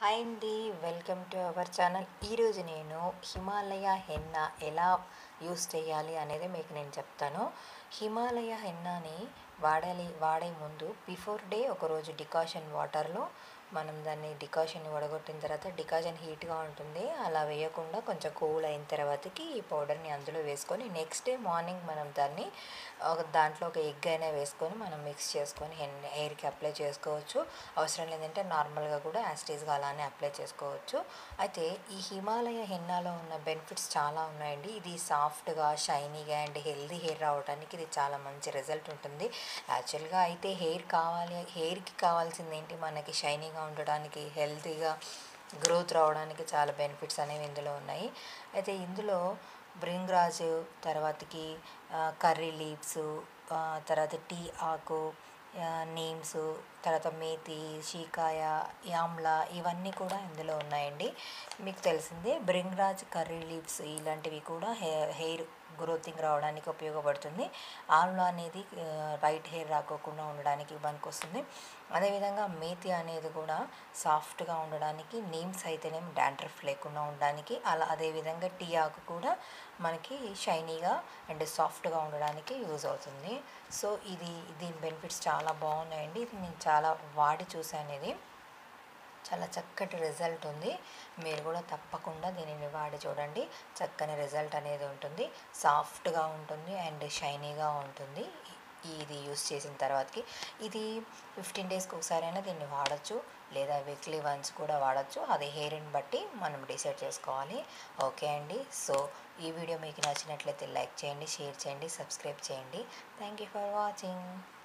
hi అండి welcome to our channel ఈరోజు నేను హిమాలయ హెన్న ఎలా యూస్ చేయాలి అనేది మీకు నేను చెప్తాను హిమాలయ హెన్నాని వాడాలి వాడే ముందు బిఫోర్ డే ఒకరోజు డికాషన్ వాటర్లో మనం దాన్ని డికాషన్ వడగొట్టిన తర్వాత డికాషన్ హీట్గా ఉంటుంది అలా వేయకుండా కొంచెం కూల్ అయిన తర్వాతకి ఈ పౌడర్ని అందులో వేసుకొని నెక్స్ట్ డే మార్నింగ్ మనం దాన్ని ఒక దాంట్లో ఒక ఎగ్ అయినా వేసుకొని మనం మిక్స్ చేసుకొని హెన్ హెయిర్కి అప్లై చేసుకోవచ్చు అవసరం లేదంటే నార్మల్గా కూడా యాస్టీస్గా అలానే అప్లై చేసుకోవచ్చు అయితే ఈ హిమాలయ హెన్నాలో ఉన్న బెనిఫిట్స్ చాలా ఉన్నాయండి ఇది సాఫ్ట్గా షైనీగా అండ్ హెల్దీ హెయిర్ రావడానికి ఇది చాలా మంచి రిజల్ట్ ఉంటుంది యాక్చువల్గా అయితే హెయిర్ కావాలి హెయిర్కి కావాల్సింది ఏంటి మనకి షైనీగా ఉండడానికి హెల్తీగా గ్రోత్ రావడానికి చాలా బెనిఫిట్స్ అనేవి ఇందులో ఉన్నాయి అయితే ఇందులో బ్రింగ్రాజు తర్వాతకి కర్రీ లీవ్స్ తర్వాత టీ ఆకు నేమ్స్ తర్వాత మేతి షీకాయ యామ్లా ఇవన్నీ కూడా ఇందులో ఉన్నాయండి మీకు తెలిసిందే బ్రింగ్రాజ్ కర్రీ లీవ్స్ ఇలాంటివి కూడా హెయిర్ హెయిర్ గ్రోతింగ్ రావడానికి ఉపయోగపడుతుంది ఆమ్లా అనేది వైట్ హెయిర్ రాకోకుండా ఉండడానికి పనికొస్తుంది అదేవిధంగా మేతి అనేది కూడా సాఫ్ట్గా ఉండడానికి నీమ్స్ అయితేనేమి డాండ్రఫ్ లేకుండా ఉండడానికి అలా అదేవిధంగా టీ ఆకు కూడా మనకి షైనీగా అండ్ సాఫ్ట్గా ఉండడానికి యూజ్ అవుతుంది సో ఇది దీని బెనిఫిట్స్ చాలా బాగున్నాయండి ఇది నేను చాలా వాడి చూసాను ఇది చాలా చక్కటి రిజల్ట్ ఉంది మీరు కూడా తప్పకుండా దీనిని వాడి చూడండి చక్కని రిజల్ట్ అనేది ఉంటుంది సాఫ్ట్గా ఉంటుంది అండ్ షైనీగా ఉంటుంది ఇది యూస్ చేసిన తర్వాతకి ఇది ఫిఫ్టీన్ డేస్కి ఒకసారైనా దీన్ని వాడచ్చు లేదా వీక్లీ వన్స్ కూడా వాడచ్చు అది హెయిర్ని బట్టి మనం డిసైడ్ చేసుకోవాలి ఓకే అండి సో ఈ వీడియో మీకు నచ్చినట్లయితే లైక్ చేయండి షేర్ చేయండి సబ్స్క్రైబ్ చేయండి థ్యాంక్ యూ ఫర్ వాచింగ్